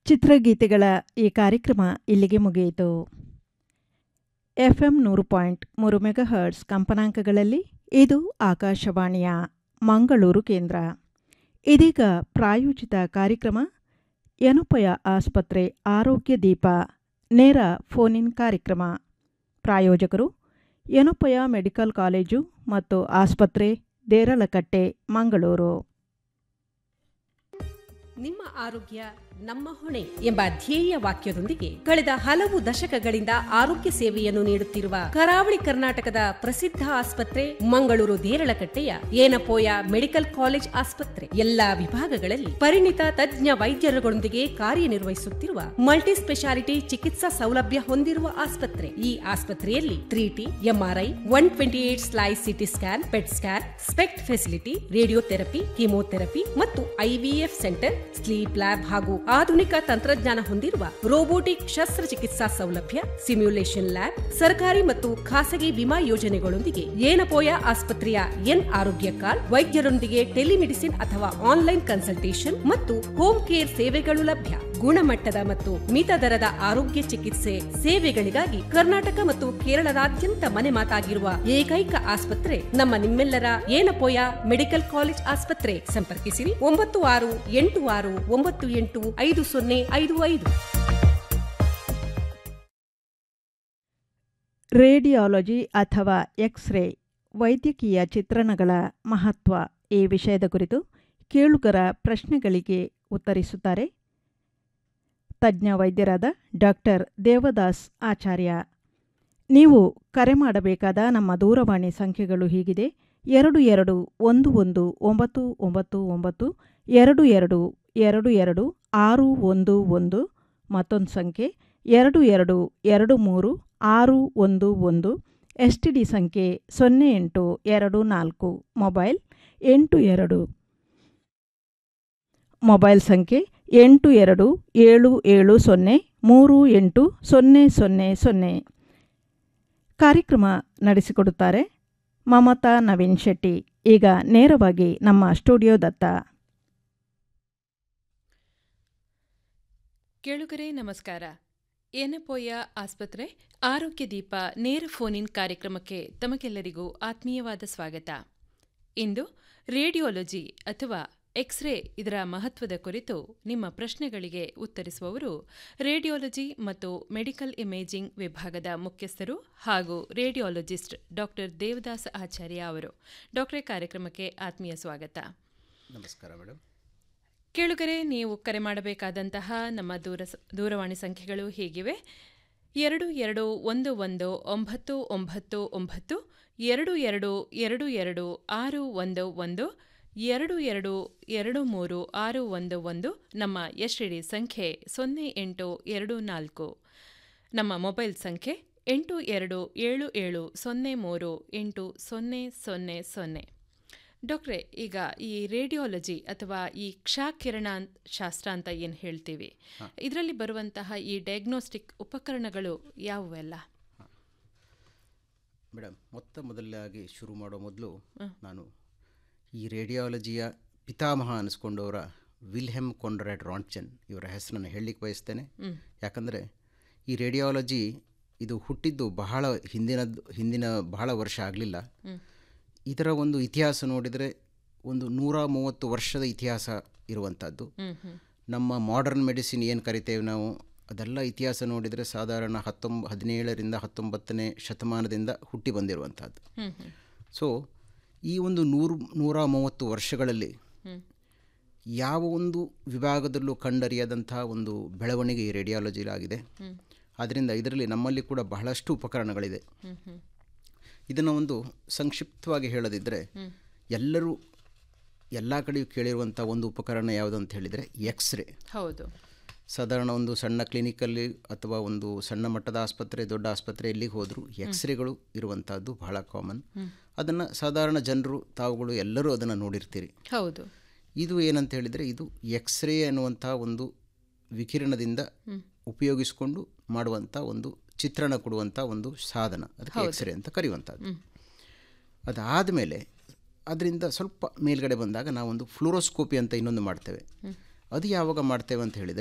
ಚಿತ್ರಗೀತೆಗಳ ಈ ಕಾರ್ಯಕ್ರಮ ಇಲ್ಲಿಗೆ ಮುಗಿಯಿತು ಎಫ್ಎಂ ನೂರು ಪಾಯಿಂಟ್ ಮೂರು ಮೆಗಾಹರ್ಟ್ಸ್ ಕಂಪನಾಂಕಗಳಲ್ಲಿ ಇದು ಆಕಾಶವಾಣಿಯ ಮಂಗಳೂರು ಕೇಂದ್ರ ಇದೀಗ ಪ್ರಾಯೋಜಿತ ಕಾರ್ಯಕ್ರಮ ಯನುಪಯ ಆಸ್ಪತ್ರೆ ಆರೋಗ್ಯ ದೀಪ ನೇರ ಫೋನ್ ಇನ್ ಕಾರ್ಯಕ್ರಮ ಪ್ರಾಯೋಜಕರು ಯನುಪಯ ಮೆಡಿಕಲ್ ಕಾಲೇಜು ಮತ್ತು ಆಸ್ಪತ್ರೆ ದೇರಳಕಟ್ಟೆ ಮಂಗಳೂರು ನಿಮ್ಮ ಆರೋಗ್ಯ ನಮ್ಮ ಹೊಣೆ ಎಂಬ ಧ್ಯೇಯ ವಾಕ್ಯದೊಂದಿಗೆ ಕಳೆದ ಹಲವು ದಶಕಗಳಿಂದ ಆರೋಗ್ಯ ಸೇವೆಯನ್ನು ನೀಡುತ್ತಿರುವ ಕರಾವಳಿ ಕರ್ನಾಟಕದ ಪ್ರಸಿದ್ಧ ಆಸ್ಪತ್ರೆ ಮಂಗಳೂರು ದೇರಳಕಟ್ಟೆಯ ಏನಪೋಯ ಮೆಡಿಕಲ್ ಕಾಲೇಜ್ ಆಸ್ಪತ್ರೆ ಎಲ್ಲಾ ವಿಭಾಗಗಳಲ್ಲಿ ಪರಿಣಿತ ತಜ್ಞ ವೈದ್ಯರುಗಳೊಂದಿಗೆ ಕಾರ್ಯನಿರ್ವಹಿಸುತ್ತಿರುವ ಮಲ್ಟಿ ಸ್ಪೆಷಾಲಿಟಿ ಚಿಕಿತ್ಸಾ ಸೌಲಭ್ಯ ಹೊಂದಿರುವ ಆಸ್ಪತ್ರೆ ಈ ಆಸ್ಪತ್ರೆಯಲ್ಲಿ three T MRI one twenty eight slice CT scan PET scan SPECT facility radiotherapy chemotherapy ಮತ್ತು ಐವಿಎಫ್ ಸೆಂಟರ್ ಸ್ಲೀಪ್ ಲ್ಯಾಬ್ ಹಾಗೂ ಆಧುನಿಕ ತಂತ್ರಜ್ಞಾನ ಹೊಂದಿರುವ ರೋಬೋಟಿಕ್ ಶಸ್ತ್ರಚಿಕಿತ್ಸಾ ಸೌಲಭ್ಯ ಸಿಮ್ಯುಲೇಷನ್ ಲ್ಯಾಬ್ ಸರ್ಕಾರಿ ಮತ್ತು ಖಾಸಗಿ ವಿಮಾ ಯೋಜನೆಗಳೊಂದಿಗೆ ಏನಪೋಯ ಆಸ್ಪತ್ರೆಯ ಎನ್ ಆರೋಗ್ಯ ಕಾರ್ಡ್ ವೈದ್ಯರೊಂದಿಗೆ ಟೆಲಿಮೆಡಿಸಿನ್ ಅಥವಾ ಆನ್ಲೈನ್ ಕನ್ಸಲ್ಟೇಷನ್ ಮತ್ತು ಹೋಮ್ ಕೇರ್ ಸೇವೆಗಳು ಲಭ್ಯ ಗುಣಮಟ್ಟದ ಮತ್ತು ಮಿತ ದರದ ಆರೋಗ್ಯ ಚಿಕಿತ್ಸೆ ಸೇವೆಗಳಿಗಾಗಿ ಕರ್ನಾಟಕ ಮತ್ತು ಕೇರಳದಾದ್ಯಂತ ಮನೆ ಮಾತಾಗಿರುವ ಏಕೈಕ ಆಸ್ಪತ್ರೆ ನಮ್ಮ ನಿಮ್ಮೆಲ್ಲರ ಏನಪೋಯ ಮೆಡಿಕಲ್ ಕಾಲೇಜ್ ಆಸ್ಪತ್ರೆ ಸಂಪರ್ಕಿಸಿರಿ ಒಂಬತ್ತು ಆರು ಎಂಟು ಆರು ಒಂಬತ್ತು ಎಂಟು ಐದು ಸೊನ್ನೆ ಐದು ಐದು ರೇಡಿಯಾಲಜಿ ಅಥವಾ ಎಕ್ಸ್ರೇ ವೈದ್ಯಕೀಯ ಚಿತ್ರಣಗಳ ಮಹತ್ವ ಈ ವಿಷಯದ ಕುರಿತು ಕೇಳುಗರ ಪ್ರಶ್ನೆಗಳಿಗೆ ಉತ್ತರಿಸುತ್ತಾರೆ ತಜ್ಞ ವೈದ್ಯರಾದ ಡಾಕ್ಟರ್ ದೇವದಾಸ್ ಆಚಾರ್ಯ ನೀವು ಕರೆ ಮಾಡಬೇಕಾದ ನಮ್ಮ ದೂರವಾಣಿ ಸಂಖ್ಯೆಗಳು ಹೀಗಿದೆ ಎರಡು ಎರಡು ಒಂದು ಒಂದು ಒಂಬತ್ತು ಒಂಬತ್ತು ಒಂಬತ್ತು ಎರಡು ಎರಡು ಎರಡು ಎರಡು ಆರು ಒಂದು ಒಂದು ಮತ್ತೊಂದು ಸಂಖ್ಯೆ ಎರಡು ಎರಡು ಎರಡು ಮೂರು ಆರು ಒಂದು ಒಂದು ಎಸ್ ಟಿ ಡಿ ಸಂಖ್ಯೆ ಸೊನ್ನೆ ಎಂಟು ಎರಡು ನಾಲ್ಕು ಮೊಬೈಲ್ ಎಂಟು ಎರಡು ಮೊಬೈಲ್ ಸಂಖ್ಯೆ ಎಂಟು ಎರಡು ಏಳು ಏಳು ಸೊನ್ನೆ ಮೂರು ಎಂಟು ಸೊನ್ನೆ ಸೊನ್ನೆ ಸೊನ್ನೆ ಕಾರ್ಯಕ್ರಮ ನಡೆಸಿಕೊಡುತ್ತಾರೆ ಮಮತಾ ನವೀನ್ ಶೆಟ್ಟಿ ಈಗ ನೇರವಾಗಿ ನಮ್ಮ ಸ್ಟುಡಿಯೋದತ್ತ ಕೇಳುಗರೆ ನಮಸ್ಕಾರ ಏನಪೋಯ ಆಸ್ಪತ್ರೆ ಆರೋಗ್ಯ ದೀಪ ನೇರ ಫೋನ್ ಇನ್ ಕಾರ್ಯಕ್ರಮಕ್ಕೆ ತಮಗೆಲ್ಲರಿಗೂ ಆತ್ಮೀಯವಾದ ಸ್ವಾಗತ ಇಂದು ರೇಡಿಯೋಲಜಿ ಅಥವಾ ಎಕ್ಸ್ರೇ ಇದರ ಮಹತ್ವದ ಕುರಿತು ನಿಮ್ಮ ಪ್ರಶ್ನೆಗಳಿಗೆ ಉತ್ತರಿಸುವವರು ರೇಡಿಯೋಲಜಿ ಮತ್ತು ಮೆಡಿಕಲ್ ಇಮೇಜಿಂಗ್ ವಿಭಾಗದ ಮುಖ್ಯಸ್ಥರು ಹಾಗೂ ರೇಡಿಯೋಲಜಿಸ್ಟ್ ಡಾಕ್ಟರ್ ದೇವದಾಸ್ ಆಚಾರ್ಯ ಅವರು ಡಾಕ್ಟರೇ ಕಾರ್ಯಕ್ರಮಕ್ಕೆ ಆತ್ಮೀಯ ಸ್ವಾಗತ ನಮಸ್ಕಾರ ಮೇಡಮ್ ಕೇಳುಗರೆ ನೀವು ಕರೆ ಮಾಡಬೇಕಾದಂತಹ ನಮ್ಮ ದೂರ ದೂರವಾಣಿ ಸಂಖ್ಯೆಗಳು ಹೀಗಿವೆ ಎರಡು ಎರಡು ಒಂದು ಒಂದು ಒಂಬತ್ತು ಒಂಬತ್ತು ಒಂಬತ್ತು ಎರಡು ಎರಡು ಎರಡು ಎರಡು ಆರು ಒಂದು ಒಂದು ಎರಡು ಎರಡು ಎರಡು ಮೂರು ಆರು ಒಂದು ಒಂದು ನಮ್ಮ ಎಸ್ ಡಿ ಸಂಖ್ಯೆ ಸೊನ್ನೆ ಎಂಟು ಎರಡು ನಾಲ್ಕು ನಮ್ಮ ಮೊಬೈಲ್ ಸಂಖ್ಯೆ ಎಂಟು ಎರಡು ಏಳು ಏಳು ಸೊನ್ನೆ ಮೂರು ಎಂಟು ಸೊನ್ನೆ ಸೊನ್ನೆ ಸೊನ್ನೆ ಡಾಕ್ಟ್ರೆ ಈಗ ಈ ರೇಡಿಯಾಲಜಿ ಅಥವಾ ಈ ಕ್ಷಾಕಿರಣ ಶಾಸ್ತ್ರ ಅಂತ ಏನು ಹೇಳ್ತೀವಿ ಇದರಲ್ಲಿ ಬರುವಂತಹ ಈ ಡಯಾಗ್ನೋಸ್ಟಿಕ್ ಉಪಕರಣಗಳು ಯಾವುವೆಲ್ಲ ಮೇಡಮ್ ಮೊತ್ತ ಮೊದಲಾಗಿ ಶುರು ಮಾಡೋ ಮೊದಲು ನಾನು ಈ ರೇಡಿಯಾಲಜಿಯ ಪಿತಾಮಹ ಅನಿಸ್ಕೊಂಡವರ ವಿಲ್ಹೆಮ್ ಕೊಂಡ್ರಾಡ್ ರಾಂಚನ್ ಇವರ ಹೆಸರನ್ನು ಹೇಳಲಿಕ್ಕೆ ಬಯಸ್ತೇನೆ ಯಾಕಂದರೆ ಈ ರೇಡಿಯಾಲಜಿ ಇದು ಹುಟ್ಟಿದ್ದು ಬಹಳ ಹಿಂದಿನದ್ದು ಹಿಂದಿನ ಬಹಳ ವರ್ಷ ಆಗಲಿಲ್ಲ ಇದರ ಒಂದು ಇತಿಹಾಸ ನೋಡಿದರೆ ಒಂದು ನೂರ ಮೂವತ್ತು ವರ್ಷದ ಇತಿಹಾಸ ಇರುವಂಥದ್ದು ನಮ್ಮ ಮಾಡರ್ನ್ ಮೆಡಿಸಿನ್ ಏನು ಕರಿತೇವೆ ನಾವು ಅದೆಲ್ಲ ಇತಿಹಾಸ ನೋಡಿದರೆ ಸಾಧಾರಣ ಹತ್ತೊಂಬ ಹದಿನೇಳರಿಂದ ಹತ್ತೊಂಬತ್ತನೇ ಶತಮಾನದಿಂದ ಹುಟ್ಟಿ ಬಂದಿರುವಂಥದ್ದು ಸೊ ಈ ಒಂದು ನೂರು ನೂರ ಮೂವತ್ತು ವರ್ಷಗಳಲ್ಲಿ ಯಾವ ಒಂದು ವಿಭಾಗದಲ್ಲೂ ಕಂಡರಿಯದಂಥ ಒಂದು ಬೆಳವಣಿಗೆ ಈ ರೇಡಿಯಾಲಜಿಲಾಗಿದೆ ಆದ್ದರಿಂದ ಇದರಲ್ಲಿ ನಮ್ಮಲ್ಲಿ ಕೂಡ ಬಹಳಷ್ಟು ಉಪಕರಣಗಳಿದೆ ಇದನ್ನು ಒಂದು ಸಂಕ್ಷಿಪ್ತವಾಗಿ ಹೇಳದಿದ್ದರೆ ಎಲ್ಲರೂ ಎಲ್ಲ ಕಡೆಯೂ ಕೇಳಿರುವಂಥ ಒಂದು ಉಪಕರಣ ಯಾವುದು ಅಂತ ಹೇಳಿದರೆ ಎಕ್ಸ್ರೇ ಹೌದು ಸಾಧಾರಣ ಒಂದು ಸಣ್ಣ ಕ್ಲಿನಿಕಲ್ಲಿ ಅಥವಾ ಒಂದು ಸಣ್ಣ ಮಟ್ಟದ ಆಸ್ಪತ್ರೆ ದೊಡ್ಡ ಆಸ್ಪತ್ರೆ ಎಲ್ಲಿಗೆ ಹೋದರೂ ಎಕ್ಸ್ರೇಗಳು ಇರುವಂಥದ್ದು ಬಹಳ ಕಾಮನ್ ಅದನ್ನು ಸಾಧಾರಣ ಜನರು ತಾವುಗಳು ಎಲ್ಲರೂ ಅದನ್ನು ನೋಡಿರ್ತೀರಿ ಹೌದು ಇದು ಏನಂತ ಹೇಳಿದರೆ ಇದು ಎಕ್ಸ್ರೇ ಅನ್ನುವಂಥ ಒಂದು ವಿಕಿರಣದಿಂದ ಉಪಯೋಗಿಸಿಕೊಂಡು ಮಾಡುವಂಥ ಒಂದು ಚಿತ್ರಣ ಕೊಡುವಂಥ ಒಂದು ಸಾಧನ ಅದಕ್ಕೆ ಎಕ್ಸ್ರೇ ಅಂತ ಕರೆಯುವಂಥದ್ದು ಅದಾದ ಮೇಲೆ ಅದರಿಂದ ಸ್ವಲ್ಪ ಮೇಲ್ಗಡೆ ಬಂದಾಗ ನಾವೊಂದು ಫ್ಲೋರೋಸ್ಕೋಪಿ ಅಂತ ಇನ್ನೊಂದು ಮಾಡ್ತೇವೆ ಅದು ಯಾವಾಗ ಮಾಡ್ತೇವೆ ಅಂತ ಹೇಳಿದರೆ